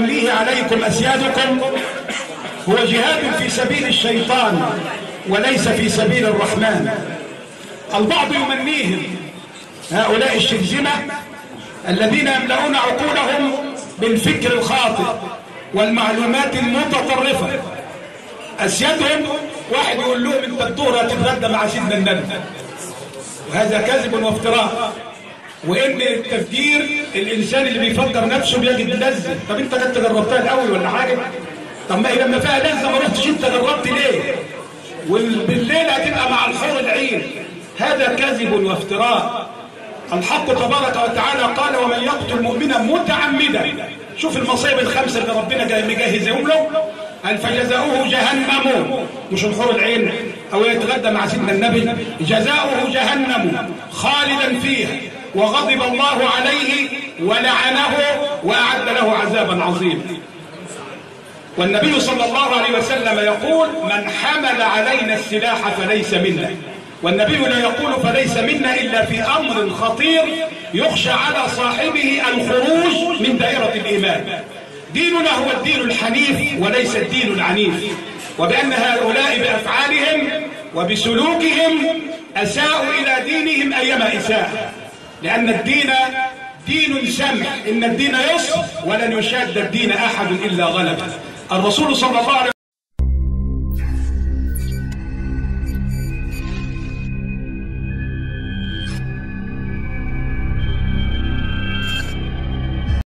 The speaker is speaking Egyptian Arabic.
يوليه عليكم أسيادكم هو جهاد في سبيل الشيطان وليس في سبيل الرحمن البعض يمنيهم هؤلاء الشرذمة الذين يملؤون عقولهم بالفكر الخاطئ والمعلومات المتطرفة أسيادهم واحد يقول لهم انت الظهر هتتغدى مع سيدنا النبي وهذا كذب وافتراء وان التفجير الانسان اللي بيفجر نفسه بيجد لذه طب انت كنت جربتها الاول ولا حاجه طب ما هي لما فيها لذه ما رحتش انت جربت ليه وبالليل هتبقى مع الحور العين هذا كذب وافتراء الحق تبارك وتعالى قال ومن يقتل مؤمنا متعمدا شوف المصايب الخمسه اللي ربنا جاي مجهزهم له قال فجزاؤه جهنم مش الحور العين او يتغدى مع سيدنا النبي جزاؤه جهنم خالدا فيها وغضب الله عليه ولعنه واعد له عذابا عظيما والنبي صلى الله عليه وسلم يقول من حمل علينا السلاح فليس منا والنبي لا يقول فليس منا إلا في أمر خطير يخشى على صاحبه الخروج من دائرة الإيمان ديننا هو الدين الحنيف وليس الدين العنيف وبأن هؤلاء بأفعالهم وبسلوكهم أساءوا إلى دينهم أيما إساءة لأن الدين دين سمح إن الدين يسر ولن يشاد الدين أحد إلا غلبه الرسول صلى الله عليه